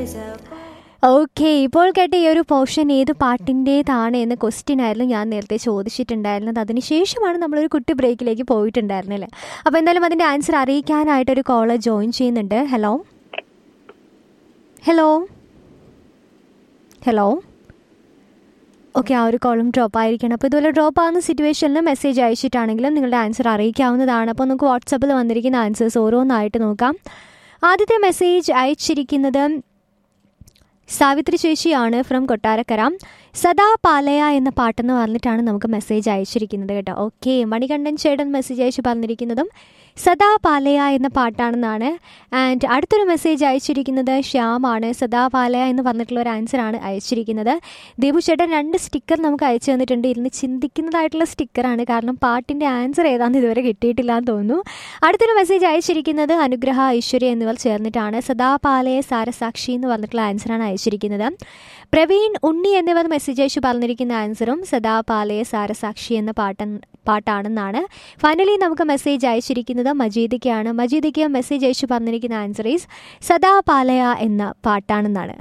okay ഇപ്പോൾ കേട്ട ഈ ഒരു പോർഷൻ ഏത് പാട്ടിൻ്റേതാണ് എന്ന ക്വസ്റ്റ്യൻ ആയിരുന്നു ഞാൻ നേരത്തെ ചോദിച്ചിട്ടുണ്ടായിരുന്നത് അതിനുശേഷമാണ് നമ്മളൊരു കുട്ടി ബ്രേക്കിലേക്ക് പോയിട്ടുണ്ടായിരുന്നില്ലേ അപ്പോൾ എന്തായാലും അതിൻ്റെ ആൻസർ അറിയിക്കാനായിട്ടൊരു കോളർ ജോയിൻ ചെയ്യുന്നുണ്ട് ഹലോ ഹലോ ഹലോ ഓക്കെ ആ ഒരു കോളും ഡ്രോപ്പ് ആയിരിക്കണം അപ്പോൾ ഇതുപോലെ ഡ്രോപ്പ് ആവുന്ന സിറ്റുവേഷനിൽ മെസ്സേജ് അയച്ചിട്ടാണെങ്കിലും നിങ്ങളുടെ ആൻസർ അറിയിക്കാവുന്നതാണ് അപ്പോൾ നമുക്ക് വാട്സപ്പിൽ വന്നിരിക്കുന്ന ആൻസേഴ്സ് ഓരോന്നായിട്ട് നോക്കാം ആദ്യത്തെ മെസ്സേജ് അയച്ചിരിക്കുന്നത് സാവിത്രി ചേച്ചിയാണ് ഫ്രം കൊട്ടാരക്കര സദാ പാലയ എന്ന പാട്ടെന്ന് പറഞ്ഞിട്ടാണ് നമുക്ക് മെസ്സേജ് അയച്ചിരിക്കുന്നത് കേട്ടോ ഓക്കെ മണികണ്ഠൻ ചേട്ടൻ മെസ്സേജ് അയച്ച് പറഞ്ഞിരിക്കുന്നതും സദാ പാലയ എന്ന പാട്ടാണെന്നാണ് ആൻഡ് അടുത്തൊരു മെസ്സേജ് അയച്ചിരിക്കുന്നത് ശ്യാമാണ് സദാ പാലയ എന്ന് പറഞ്ഞിട്ടുള്ള ഒരു ആൻസറാണ് അയച്ചിരിക്കുന്നത് ദീപു ചേട്ടൻ രണ്ട് സ്റ്റിക്കർ നമുക്ക് അയച്ചു തന്നിട്ടുണ്ട് ഇരുന്ന് ചിന്തിക്കുന്നതായിട്ടുള്ള സ്റ്റിക്കറാണ് കാരണം പാട്ടിൻ്റെ ആൻസർ ഏതാണെന്ന് ഇതുവരെ കിട്ടിയിട്ടില്ല എന്ന് തോന്നുന്നു അടുത്തൊരു മെസ്സേജ് അയച്ചിരിക്കുന്നത് അനുഗ്രഹ ഐശ്വര്യ എന്നിവർ ചേർന്നിട്ടാണ് സദാ പാലയ സാരസാക്ഷി എന്ന് പറഞ്ഞിട്ടുള്ള ആൻസറാണ് അയച്ചിരിക്കുന്നത് പ്രവീൺ ഉണ്ണി എന്നിവർ മെസ്സേജ് അയച്ചു പറഞ്ഞിരിക്കുന്ന ആൻസറും സദാ പാലയ സാരസാക്ഷി എന്ന പാട്ടൻ പാട്ടാണെന്നാണ് ഫൈനലി നമുക്ക് മെസ്സേജ് അയച്ചിരിക്കുന്നത് മജീദിക്കാണ് മജീദിക്ക് മെസ്സേജ് അയച്ചു പറഞ്ഞിരിക്കുന്ന ആൻസർ ഈസ് സദാ പാലയ എന്ന പാട്ടാണെന്നാണ്